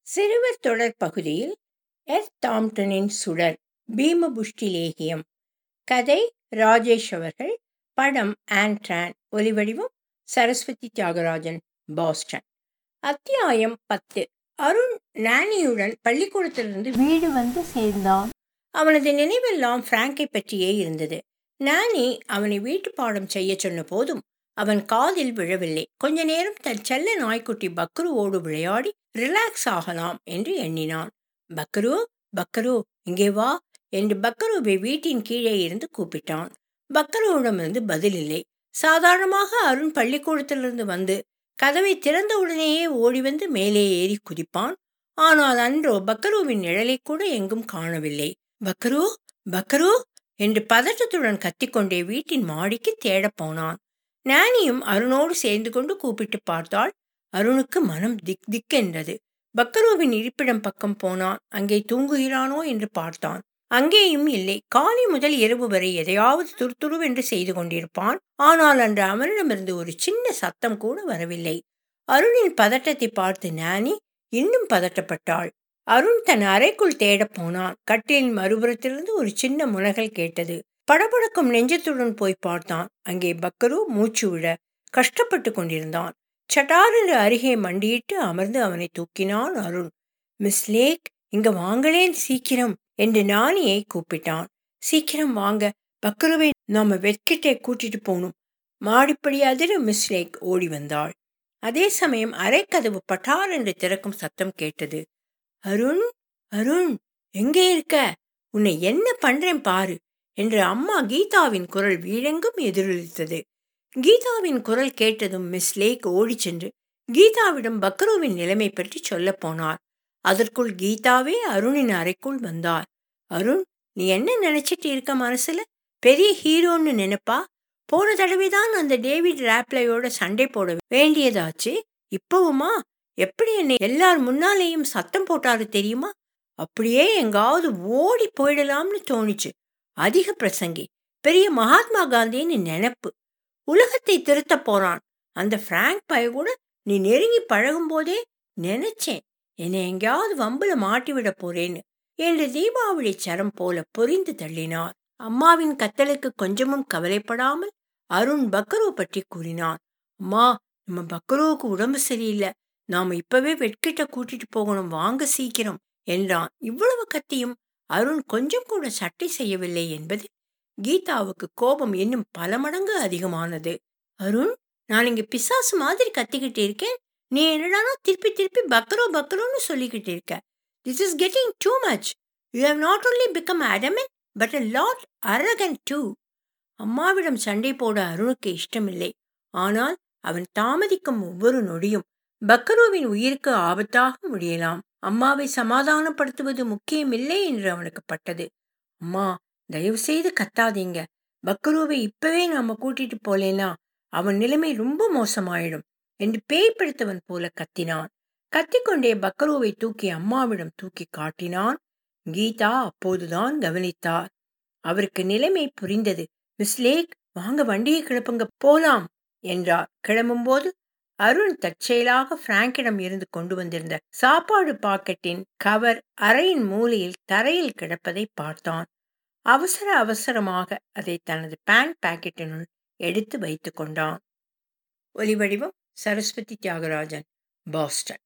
சிறுவர் தொடர் பகுதியில் எர் தாம்டனின் சுடர் பீமபுஷ்டி லேகியம் கதை ராஜேஷ் அவர்கள் படம் ஆண்ட்ரான் ஒலிவடிவம் சரஸ்வதி தியாகராஜன் பாஸ்டன் அத்தியாயம் பத்து அருண் நானியுடன் பள்ளிக்கூடத்திலிருந்து வீடு வந்து சேர்ந்தான் அவனது நினைவெல்லாம் பிராங்கை பற்றியே இருந்தது நானி அவனை வீட்டு பாடம் செய்ய சொன்ன போதும் அவன் காதில் விழவில்லை கொஞ்ச நேரம் தன் செல்ல நாய்க்குட்டி பக்ருவோடு விளையாடி ரிலாக்ஸ் ஆகலாம் என்று எண்ணினான் பக்ரு பக்ரு இங்கே வா என்று பக்ருவை வீட்டின் கீழே இருந்து கூப்பிட்டான் பக்ருவிடமிருந்து பதில் இல்லை சாதாரணமாக அருண் பள்ளிக்கூடத்திலிருந்து வந்து கதவை திறந்தவுடனேயே ஓடி வந்து மேலே ஏறி குதிப்பான் ஆனால் அன்றோ பக்ருவின் நிழலை கூட எங்கும் காணவில்லை பக்ரு பக்ரு என்று பதற்றத்துடன் கத்திக்கொண்டே வீட்டின் மாடிக்கு தேடப் போனான் நானியும் அருணோடு சேர்ந்து கொண்டு கூப்பிட்டு பார்த்தாள் அருணுக்கு மனம் திக் திக்கென்றது பக்கரோவின் இருப்பிடம் பக்கம் போனான் அங்கே தூங்குகிறானோ என்று பார்த்தான் அங்கேயும் இல்லை காலை முதல் இரவு வரை எதையாவது துருதுருவென்று செய்து கொண்டிருப்பான் ஆனால் அன்று அவனிடமிருந்து ஒரு சின்ன சத்தம் கூட வரவில்லை அருணின் பதட்டத்தை பார்த்து நானி இன்னும் பதட்டப்பட்டாள் அருண் தன் அறைக்குள் தேடப் போனான் கட்டிலின் மறுபுறத்திலிருந்து ஒரு சின்ன முனகல் கேட்டது படபடக்கும் நெஞ்சத்துடன் போய் பார்த்தான் அங்கே பக்கரு மூச்சு விட கஷ்டப்பட்டு கொண்டிருந்தான் சட்டாரென்று அருகே மண்டியிட்டு அமர்ந்து அவனை தூக்கினான் அருண் மிஸ் லேக் இங்க வாங்களேன் சீக்கிரம் என்று நானியை கூப்பிட்டான் சீக்கிரம் வாங்க பக்கருவை நாம வெட்கிட்டே கூட்டிட்டு போகணும் மாடிப்படி அதிர மிஸ் லேக் ஓடி வந்தாள் அதே சமயம் அரைக்கதவு பட்டார் என்று திறக்கும் சத்தம் கேட்டது அருண் அருண் எங்கே இருக்க உன்னை என்ன பண்றேன் பாரு என்று அம்மா கீதாவின் குரல் வீடெங்கும் எதிரொலித்தது கீதாவின் குரல் கேட்டதும் மிஸ் லேக் ஓடி சென்று கீதாவிடம் பக்ருவின் நிலைமை பற்றி சொல்ல போனார் அதற்குள் கீதாவே அருணின் அறைக்குள் வந்தார் அருண் நீ என்ன நினைச்சிட்டு இருக்க மனசுல பெரிய ஹீரோன்னு நினைப்பா போன தடவைதான் அந்த டேவிட் ராப்லையோட சண்டை போட வேண்டியதாச்சு இப்பவுமா எப்படி என்னை எல்லார் முன்னாலேயும் சத்தம் போட்டாரு தெரியுமா அப்படியே எங்காவது ஓடி போயிடலாம்னு தோணுச்சு அதிக பிரசங்கி பெரிய மகாத்மா காந்தின்னு நினைப்பு உலகத்தை திருத்த போறான் அந்த பிராங்க் பய கூட நீ நெருங்கி பழகும் போதே நினைச்சேன் என்னை எங்கேயாவது வம்புல மாட்டிவிட போறேன்னு என்று தீபாவளி சரம் போல பொறிந்து தள்ளினார் அம்மாவின் கத்தலுக்கு கொஞ்சமும் கவலைப்படாமல் அருண் பக்ரு பற்றி கூறினான் அம்மா நம்ம பக்ருவுக்கு உடம்பு சரியில்லை நாம இப்பவே வெட்கிட்ட கூட்டிட்டு போகணும் வாங்க சீக்கிரம் என்றான் இவ்வளவு கத்தியும் அருண் கொஞ்சம் கூட சட்டை செய்யவில்லை என்பது கீதாவுக்கு கோபம் இன்னும் பல மடங்கு அதிகமானது அருண் நான் இங்க பிசாசு மாதிரி கத்திக்கிட்டு இருக்கேன் நீ என்னடானா திருப்பி திருப்பி பக்ரோ பக்ரோன்னு சொல்லிக்கிட்டு இருக்க this is getting too much you have not only become adamant but a lot arrogant too அம்மாவிடம் சண்டை போட அருணுக்கு இஷ்டமில்லை ஆனால் அவன் தாமதிக்கும் ஒவ்வொரு நொடியும் பக்கரோவின் உயிருக்கு ஆபத்தாக முடியலாம் அம்மாவை சமாதானப்படுத்துவது முக்கியமில்லை என்று அவனுக்கு பட்டது அம்மா தயவு செய்து கத்தாதீங்க பக்கரோவை இப்பவே நாம கூட்டிட்டு போலேனா அவன் நிலைமை ரொம்ப மோசமாயிடும் என்று பேய் பிடித்தவன் போல கத்தினான் கத்திக்கொண்டே பக்கரோவை தூக்கி அம்மாவிடம் தூக்கி காட்டினான் கீதா அப்போதுதான் கவனித்தார் அவருக்கு நிலைமை புரிந்தது மிஸ் லேக் வாங்க வண்டியை கிளப்புங்க போலாம் என்றார் கிளம்பும்போது அருண் தற்செயலாக பிராங்கிடம் இருந்து கொண்டு வந்திருந்த சாப்பாடு பாக்கெட்டின் கவர் அறையின் மூலையில் தரையில் கிடப்பதை பார்த்தான் அவசர அவசரமாக அதை தனது பேண்ட் பாக்கெட்டினுள் எடுத்து வைத்து கொண்டான் ஒலிவடிவம் சரஸ்வதி தியாகராஜன் பாஸ்டன்